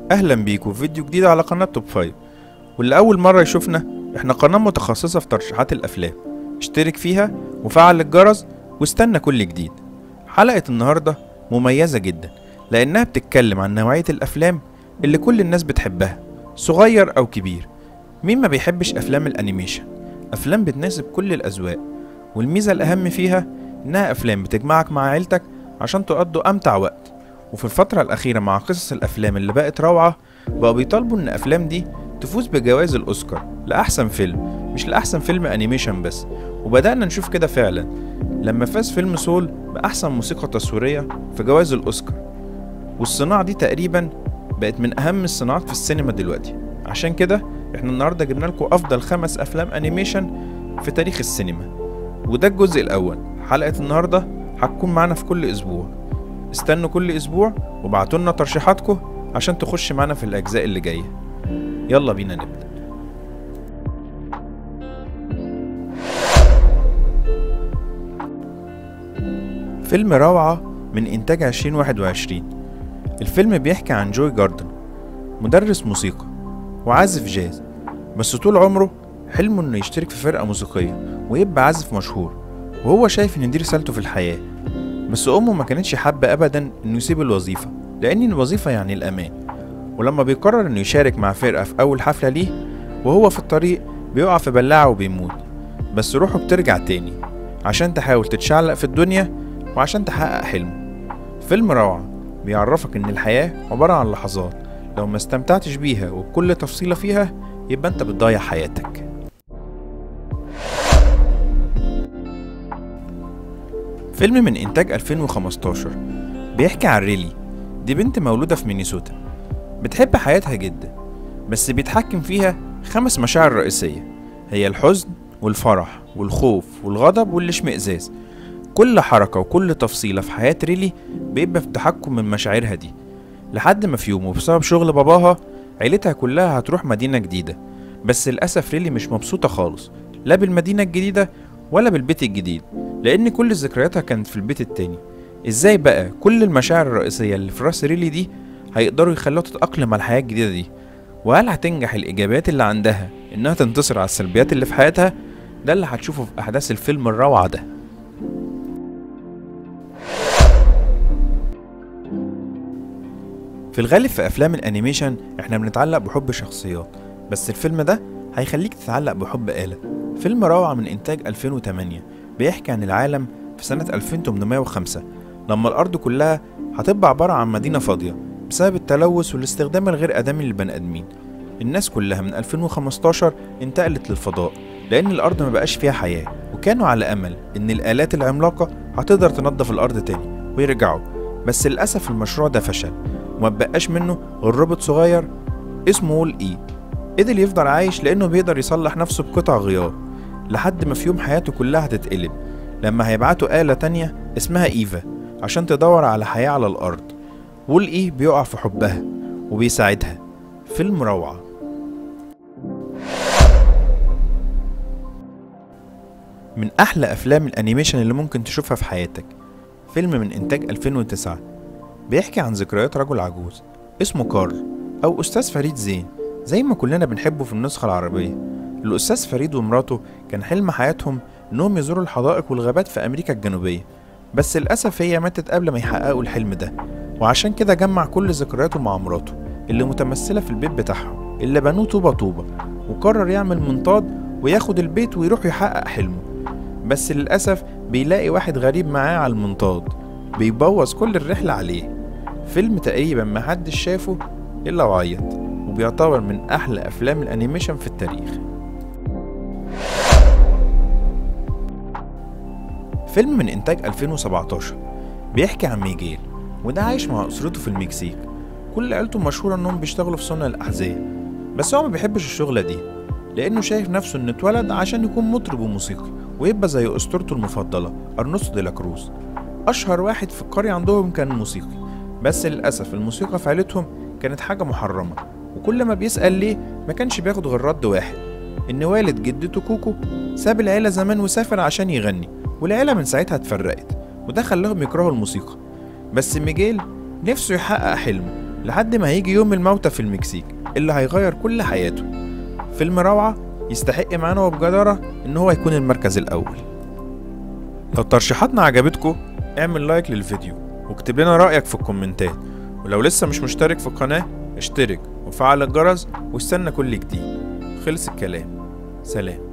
اهلا بيكم في فيديو جديد على قناة توب فايف واللي اول مرة يشوفنا احنا قناة متخصصة في ترشيحات الافلام اشترك فيها وفعل الجرس واستنى كل جديد حلقة النهاردة مميزة جدا لانها بتتكلم عن نوعية الافلام اللي كل الناس بتحبها صغير او كبير مين ما بيحبش افلام الانيميشن افلام بتناسب كل الاذواق والميزة الاهم فيها انها افلام بتجمعك مع عيلتك عشان تقضوا امتع وقت وفي الفترة الأخيرة مع قصص الأفلام اللي بقت روعة بقوا بيطالبوا إن الأفلام دي تفوز بجوائز الأوسكار لأحسن فيلم مش لأحسن فيلم أنيميشن بس وبدأنا نشوف كده فعلا لما فاز فيلم سول بأحسن موسيقى تصويرية في جوائز الأوسكار والصناعة دي تقريبا بقت من أهم الصناعات في السينما دلوقتي عشان كده احنا النهاردة جبنا لكم أفضل خمس أفلام أنيميشن في تاريخ السينما وده الجزء الأول حلقة النهاردة هتكون معانا في كل أسبوع استنوا كل اسبوع وابعتوا لنا ترشيحاتكم عشان تخش معانا في الاجزاء اللي جايه يلا بينا نبدا فيلم روعة من إنتاج 2021 الفيلم بيحكي عن جوي جاردن مدرس موسيقى وعازف جاز بس طول عمره حلمه إنه يشترك في فرقة موسيقية ويبقى عازف مشهور وهو شايف إن دي رسالته في الحياة بس أمه ما كانتش حابة أبدا إنه يسيب الوظيفة لأن الوظيفة يعني الأمان ولما بيقرر إنه يشارك مع فرقة في أول حفلة ليه وهو في الطريق بيقع في بلاعة وبيموت بس روحه بترجع تاني عشان تحاول تتشعلق في الدنيا وعشان تحقق حلمه فيلم روعة بيعرفك إن الحياة عبارة عن لحظات لو ما استمتعتش بيها وبكل تفصيلة فيها يبقى أنت بتضيع حياتك فيلم من إنتاج 2015 بيحكي عن ريلي دي بنت مولودة في مينيسوتا بتحب حياتها جدا بس بيتحكم فيها خمس مشاعر رئيسية هي الحزن والفرح والخوف والغضب والاشمئزاز كل حركة وكل تفصيلة في حياة ريلي بيبقى في تحكم من مشاعرها دي لحد ما في يوم وبسبب شغل باباها عيلتها كلها هتروح مدينة جديدة بس للأسف ريلي مش مبسوطة خالص لا بالمدينة الجديدة ولا بالبيت الجديد لأن كل ذكرياتها كانت في البيت التاني ازاي بقى كل المشاعر الرئيسية اللي في راس ريلي دي هيقدروا يخلوها تتأقلم على الحياة الجديدة دي وهل هتنجح الإيجابيات اللي عندها إنها تنتصر على السلبيات اللي في حياتها ده اللي هتشوفه في أحداث الفيلم الروعة ده في الغالب في أفلام الأنيميشن إحنا بنتعلق بحب شخصيات بس الفيلم ده هيخليك تتعلق بحب آلة فيلم روعة من إنتاج 2008 بيحكي عن العالم في سنة 2805 لما الأرض كلها هتبقى عبارة عن مدينة فاضية بسبب التلوث والاستخدام الغير آدمي للبني آدمين الناس كلها من 2015 انتقلت للفضاء لأن الأرض ما بقاش فيها حياة وكانوا على أمل إن الآلات العملاقة هتقدر تنظف الأرض تاني ويرجعوا بس للأسف المشروع ده فشل وما بقاش منه غير روبوت صغير اسمه وول إي قدر يفضل عايش لأنه بيقدر يصلح نفسه بقطع غيار لحد ما في يوم حياته كلها هتتقلب لما هيبعتوا آلة تانية اسمها إيفا عشان تدور على حياة على الأرض وول إي بيقع في حبها وبيساعدها فيلم روعة من أحلى أفلام الأنيميشن اللي ممكن تشوفها في حياتك فيلم من إنتاج 2009 بيحكي عن ذكريات رجل عجوز اسمه كارل أو أستاذ فريد زين زي ما كلنا بنحبه في النسخة العربية الأستاذ فريد ومراته كان حلم حياتهم إنهم يزوروا الحدائق والغابات في أمريكا الجنوبية بس للأسف هي ماتت قبل ما يحققوا الحلم ده وعشان كده جمع كل ذكرياته مع مراته اللي متمثلة في البيت بتاعهم اللي بنوه طوبة طوبة وقرر يعمل منطاد وياخد البيت ويروح يحقق حلمه بس للأسف بيلاقي واحد غريب معاه على المنطاد بيبوظ كل الرحلة عليه فيلم تقريبا محدش شافه إلا وعيط وبيعتبر من أحلى أفلام الأنيميشن في التاريخ فيلم من إنتاج 2017 بيحكي عن ميجيل وده عايش مع أسرته في المكسيك كل عيلته مشهورة إنهم بيشتغلوا في صنع الأحذية بس هو ما بيحبش الشغلة دي لأنه شايف نفسه إنه اتولد عشان يكون مطرب وموسيقي ويبقى زي أسطورته المفضلة أرنوستو دي لا كروز أشهر واحد في القرية عندهم كان موسيقي بس للأسف الموسيقى في عيلتهم كانت حاجة محرمة وكل ما بيسأل ليه ما كانش بياخد غير رد واحد إن والد جدته كوكو ساب العيلة زمان وسافر عشان يغني والعيلة من ساعتها اتفرقت وده خلاهم يكرهوا الموسيقى بس ميجيل نفسه يحقق حلمه لحد ما هيجي يوم الموتى في المكسيك اللي هيغير كل حياته فيلم روعة يستحق معانا وبجدارة إن هو يكون المركز الأول لو ترشيحاتنا عجبتكم اعمل لايك للفيديو واكتب لنا رأيك في الكومنتات ولو لسه مش مشترك في القناة اشترك وفعل الجرس واستنى كل جديد خلص الكلام سلام